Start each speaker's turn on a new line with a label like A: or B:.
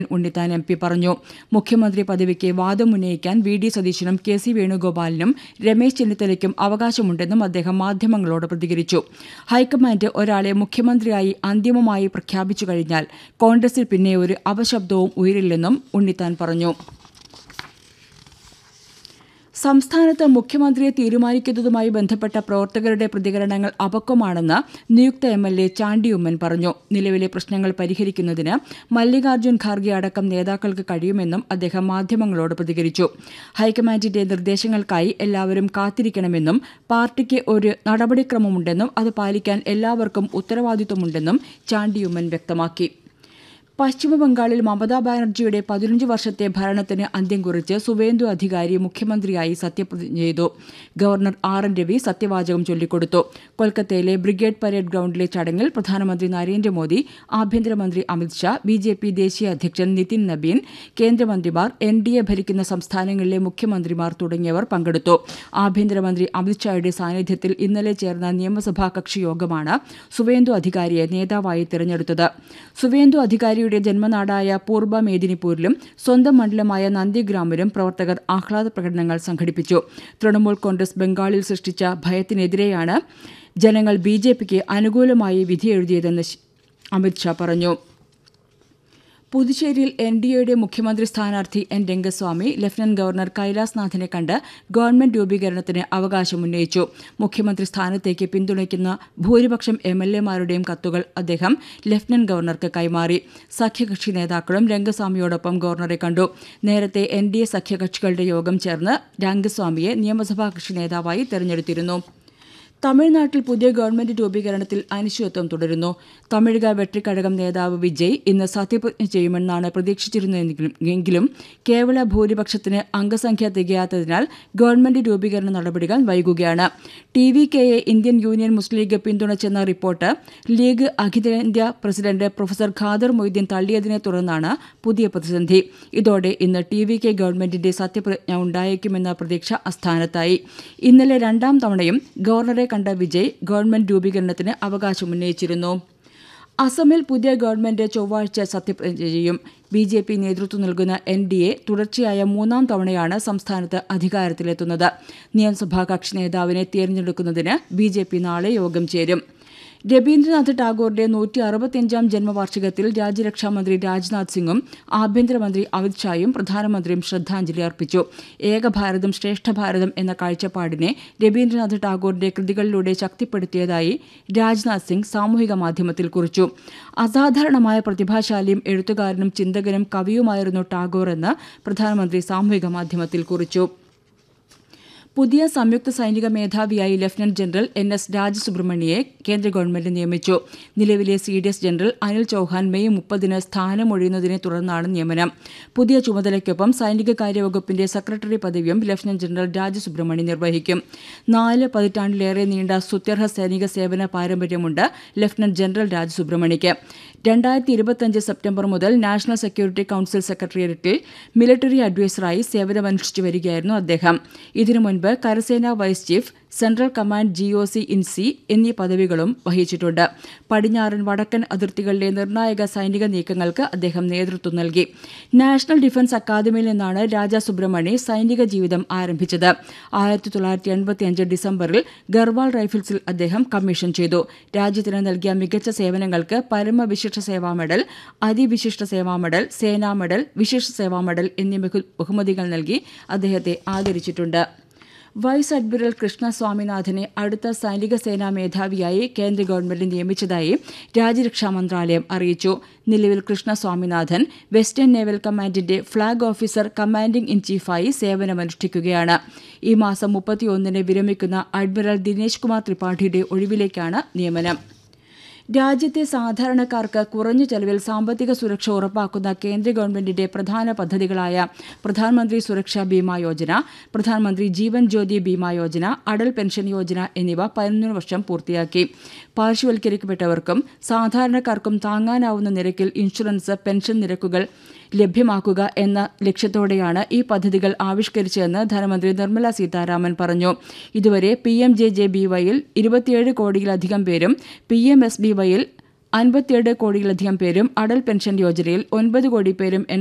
A: Unnithan M P പറഞ്ഞു മുഖ്യമന്ത്രി പദവിക്ക് വാദമുന്നയിക്കാൻ വി ഡി സതീശനും കെ സി വേണുഗോപാലിനും രമേശ് ചെന്നിത്തലയ്ക്കും അവകാശമുണ്ടെന്നും അദ്ദേഹം മാധ്യമങ്ങളോട് പ്രതികരിച്ചു ഹൈക്കമാൻഡ് ഒരാളെ മുഖ്യമന്ത്രിയായി അന്തിമമായി പ്രഖ്യാപിച്ചു കഴിഞ്ഞാൽ കോൺഗ്രസിൽ പിന്നെ ഒരു അപശബ്ദവും ഉയരില്ലെന്നും ഉണ്ണിത്താൻ പറഞ്ഞു സംസ്ഥാനത്ത് മുഖ്യമന്ത്രിയെ തീരുമാനിക്കുന്നതുമായി ബന്ധപ്പെട്ട പ്രവർത്തകരുടെ പ്രതികരണങ്ങൾ അപക്വമാണെന്ന് നിയുക്ത എം എൽ എ ചാണ്ടിയുമ്മൻ പറഞ്ഞു നിലവിലെ പ്രശ്നങ്ങൾ പരിഹരിക്കുന്നതിന് മല്ലികാർജ്ജുൻ ഖാർഗെ അടക്കം നേതാക്കൾക്ക് കഴിയുമെന്നും അദ്ദേഹം മാധ്യമങ്ങളോട് പ്രതികരിച്ചു ഹൈക്കമാൻഡിന്റെ നിർദ്ദേശങ്ങൾക്കായി എല്ലാവരും കാത്തിരിക്കണമെന്നും പാർട്ടിക്ക് ഒരു നടപടിക്രമമുണ്ടെന്നും അത് പാലിക്കാൻ എല്ലാവർക്കും ഉത്തരവാദിത്വമുണ്ടെന്നും ചാണ്ടിയുമ്മൻ വ്യക്തമാക്കി പശ്ചിമബംഗാളിൽ മമതാ ബാനർജിയുടെ പതിനഞ്ച് വർഷത്തെ ഭരണത്തിന് അന്ത്യം കുറിച്ച് സുവേന്ദു അധികാരി മുഖ്യമന്ത്രിയായി സത്യപ്രതിജ്ഞ ചെയ്തു ഗവർണർ ആർ എൻ രവി സത്യവാചകം ചൊല്ലിക്കൊടുത്തു കൊൽക്കത്തയിലെ ബ്രിഗേഡ് പരേഡ് ഗ്രൌണ്ടിലെ ചടങ്ങിൽ പ്രധാനമന്ത്രി നരേന്ദ്രമോദി ആഭ്യന്തരമന്ത്രി അമിത്ഷാ ബി ജെ പി ദേശീയ അധ്യക്ഷൻ നിതിൻ നബീൻ കേന്ദ്രമന്ത്രിമാർ എൻ ഡി എ ഭരിക്കുന്ന സംസ്ഥാനങ്ങളിലെ മുഖ്യമന്ത്രിമാർ തുടങ്ങിയവർ പങ്കെടുത്തു ആഭ്യന്തരമന്ത്രി അമിത്ഷായുടെ സാന്നിധ്യത്തിൽ ഇന്നലെ ചേർന്ന നിയമസഭാ കക്ഷി യോഗമാണ് സുവേന്ദു അധികാരിയെ നേതാവായി തിരഞ്ഞെടുത്തത് സുവേന്ദു അധികാരിയുടെ ജന്മനാടായ പൂർബ മേദിനിപൂരിലും സ്വന്തം മണ്ഡലമായ നന്ദിഗ്രാമിലും പ്രവർത്തകർ ആഹ്ലാദ പ്രകടനങ്ങൾ സംഘടിപ്പിച്ചു തൃണമൂൽ കോൺഗ്രസ് ബംഗാളിൽ സൃഷ്ടിച്ച ഭയത്തിനെതിരെയാണ് ജനങ്ങൾ ബി ജെ പിക്ക് അനുകൂലമായി വിധിയെഴുതിയതെന്ന് അമിത്ഷാ പറഞ്ഞു പുതുച്ചേരിയിൽ എൻ ഡി എയുടെ മുഖ്യമന്ത്രി സ്ഥാനാർത്ഥി എൻ രംഗസ്വാമി ലഫ്റ്റനന്റ് ഗവർണർ കൈലാസ്നാഥിനെ കണ്ട് ഗവൺമെന്റ് രൂപീകരണത്തിന് അവകാശമുന്നയിച്ചു മുഖ്യമന്ത്രി സ്ഥാനത്തേക്ക് പിന്തുണയ്ക്കുന്ന ഭൂരിപക്ഷം എം എൽ എമാരുടെയും കത്തുകൾ അദ്ദേഹം ലഫ്റ്റനന്റ് ഗവർണർക്ക് കൈമാറി സഖ്യകക്ഷി നേതാക്കളും രംഗസ്വാമിയോടൊപ്പം ഗവർണറെ കണ്ടു നേരത്തെ എൻ ഡി എ സഖ്യകക്ഷികളുടെ യോഗം ചേർന്ന് രംഗസ്വാമിയെ നിയമസഭാ കക്ഷി നേതാവായി തെരഞ്ഞെടുത്തിരുന്നു തമിഴ്നാട്ടിൽ പുതിയ ഗവൺമെന്റ് രൂപീകരണത്തിൽ അനിശ്ചിതത്വം തുടരുന്നു തമിഴക വെട്രിക്കഴകം നേതാവ് വിജയ് ഇന്ന് സത്യപ്രതിജ്ഞ ചെയ്യുമെന്നാണ് പ്രതീക്ഷിച്ചിരുന്നതെങ്കിലും എങ്കിലും കേവല ഭൂരിപക്ഷത്തിന് അംഗസംഖ്യ തികയാത്തതിനാൽ ഗവൺമെന്റ് രൂപീകരണ നടപടികൾ വൈകുകയാണ് ടി വി കെയെ ഇന്ത്യൻ യൂണിയൻ മുസ്ലിം ലീഗ് പിന്തുണച്ചെന്ന റിപ്പോർട്ട് ലീഗ് അഖിലേന്ത്യാ പ്രസിഡന്റ് പ്രൊഫസർ ഖാദർ മൊയ്തീൻ തള്ളിയതിനെ തുടർന്നാണ് പുതിയ പ്രതിസന്ധി ഇതോടെ ഇന്ന് ടി വി കെ ഗവൺമെന്റിന്റെ സത്യപ്രതിജ്ഞ ഉണ്ടായേക്കുമെന്ന പ്രതീക്ഷ അസ്ഥാനത്തായി ഇന്നലെ രണ്ടാം തവണയും ഗവർണറെ കണ്ട വിജയ് ഗവൺമെന്റ് രൂപീകരണത്തിന് അവകാശമുന്നയിച്ചിരുന്നു അസമിൽ പുതിയ ഗവൺമെന്റ് ചൊവ്വാഴ്ച സത്യപ്രതിജ്ഞ ചെയ്യും ബി ജെ പി നേതൃത്വം നൽകുന്ന എൻ ഡി എ തുടർച്ചയായ മൂന്നാം തവണയാണ് സംസ്ഥാനത്ത് അധികാരത്തിലെത്തുന്നത് നിയമസഭാ കക്ഷി നേതാവിനെ തിരഞ്ഞെടുക്കുന്നതിന് ബി ജെ പി നാളെ യോഗം ചേരും രവീന്ദ്രനാഥ് ടാഗോറിന്റെ നൂറ്റി അറുപത്തിയഞ്ചാം ജന്മവാർഷികത്തിൽ രാജ്യരക്ഷാമന്ത്രി രാജ്നാഥ് സിംഗും ആഭ്യന്തരമന്ത്രി അമിത്ഷായും പ്രധാനമന്ത്രിയും ശ്രദ്ധാഞ്ജലി അർപ്പിച്ചു ഏകഭാരതം ശ്രേഷ്ഠഭാരതം എന്ന കാഴ്ചപ്പാടിനെ രവീന്ദ്രനാഥ് ടാഗോറിന്റെ കൃതികളിലൂടെ ശക്തിപ്പെടുത്തിയതായി രാജ്നാഥ് സിംഗ് സാമൂഹിക മാധ്യമത്തിൽ കുറിച്ചു അസാധാരണമായ പ്രതിഭാശാലിയും എഴുത്തുകാരനും ചിന്തകനും കവിയുമായിരുന്നു ടാഗോർ എന്ന് പ്രധാനമന്ത്രി സാമൂഹിക മാധ്യമത്തിൽ കുറിച്ചു പുതിയ സംയുക്ത സൈനിക മേധാവിയായി ലഫ്റ്റനന്റ് ജനറൽ എൻ എസ് രാജസുബ്രഹ്മണ്യയെ കേന്ദ്ര ഗവൺമെന്റ് നിയമിച്ചു നിലവിലെ C D S general Anil Chauhan May മുപ്പതിന് സ്ഥാനമൊഴിയുന്നതിനെ തുടർന്നാണ് നിയമനം പുതിയ ചുമതലയ്ക്കൊപ്പം സൈനിക കാര്യവകുപ്പിന്റെ സെക്രട്ടറി പദവിയും ലഫ്റ്റനന്റ് ജനറൽ രാജസുബ്രഹ്മണ്യം നിർവഹിക്കും നാല് പതിറ്റാണ്ടിലേറെ നീണ്ട സുത്യർഹ സൈനിക സേവന പാരമ്പര്യമുണ്ട് ലഫ്റ്റനന്റ് ജനറൽ രാജസുബ്രഹ്മണ്യയ്ക്ക് രണ്ടായിരത്തി ഇരുപത്തിയഞ്ച് സെപ്റ്റംബർ മുതൽ നാഷണൽ സെക്യൂരിറ്റി കൌൺസിൽ സെക്രട്ടേറിയറ്റിൽ മിലിറ്ററി അഡ്വൈസറായി സേവനമനുഷ്ഠിച്ചു വരികയായിരുന്നു അദ്ദേഹം ഇതിനു മുൻപ് കരസേന vice chief central command G O C in C എന്നീ പദവികളും വഹിച്ചിട്ടുണ്ട് പടിഞ്ഞാറൻ വടക്കൻ അതിർത്തികളിലെ നിർണായക സൈനിക നീക്കങ്ങൾക്ക് അദ്ദേഹം നേതൃത്വം നൽകി നാഷണൽ ഡിഫൻസ് അക്കാദമിയിൽ നിന്നാണ് രാജ സുബ്രഹ്മണി സൈനിക ജീവിതം ആരംഭിച്ചത് ആയിരത്തി തൊള്ളായിരത്തി എൺപത്തിയഞ്ച് ഡിസംബറിൽ ഗർവാൾ റൈഫിൾസിൽ അദ്ദേഹം കമ്മീഷൻ ചെയ്തു രാജ്യത്തിന് നൽകിയ മികച്ച സേവനങ്ങൾക്ക് പരമവിശിഷ്ട സേവാ മെഡൽ അതിവിശിഷ്ട സേവാ മെഡൽ സേനാ മെഡൽ വിശിഷ്ട സേവാ മെഡൽ എന്നീ ബഹുമതികൾ നൽകി അദ്ദേഹത്തെ ആദരിച്ചിട്ടുണ്ട് വൈസ് അഡ്മിറൽ കൃഷ്ണ സ്വാമിനാഥനെ അടുത്ത സൈനിക സേനാ മേധാവിയായി കേന്ദ്ര ഗവൺമെന്റ് നിയമിച്ചതായി രാജ്യരക്ഷാ മന്ത്രാലയം അറിയിച്ചു നിലവിൽ കൃഷ്ണ സ്വാമിനാഥൻ വെസ്റ്റേൺ നേവൽ കമാൻഡിന്റെ ഫ്ളാഗ് ഓഫീസർ കമാൻഡിംഗ് ഇൻ ചീഫായി സേവനമനുഷ്ഠിക്കുകയാണ് ഈ മാസം മുപ്പത്തിയൊന്നിന് വിരമിക്കുന്ന അഡ്മിറൽ ദിനേശ് കുമാർ ത്രിപാഠിയുടെ ഒഴിവിലേക്കാണ് നിയമനം രാജ്യത്തെ സാധാരണക്കാർക്ക് കുറഞ്ഞ ചെലവിൽ സാമ്പത്തിക സുരക്ഷ ഉറപ്പാക്കുന്ന കേന്ദ്ര ഗവൺമെന്റിന്റെ പ്രധാന പദ്ധതികളായ പ്രധാനമന്ത്രി സുരക്ഷാ ബീമാ യോജന പ്രധാനമന്ത്രി ജീവൻ ജ്യോതി ബീമാ യോജന അടൽ പെൻഷൻ യോജന എന്നിവ പതിനൊന്ന് വർഷം പൂർത്തിയാക്കി പാർശ്വവൽക്കരിക്കപ്പെട്ടവർക്കും സാധാരണക്കാർക്കും താങ്ങാനാവുന്ന നിരക്കിൽ ഇൻഷുറൻസ് പെൻഷൻ നിരക്കുകൾ ലഭ്യമാക്കുക എന്ന ലക്ഷ്യത്തോടെയാണ് ഈ പദ്ധതികൾ ആവിഷ്കരിച്ചതെന്ന് ധനമന്ത്രി നിർമ്മല സീതാരാമൻ പറഞ്ഞു ഇതുവരെ P M J J B വൈയിൽ ഇരുപത്തിയേഴ് കോടിയിലധികം പേരും പി എം എസ് ബി വൈയിൽ അൻപത്തിയേഴ് കോടിയിലധികം പേരും അടൽ പെൻഷൻ യോജനയിൽ ഒൻപത് കോടി പേരും എൻ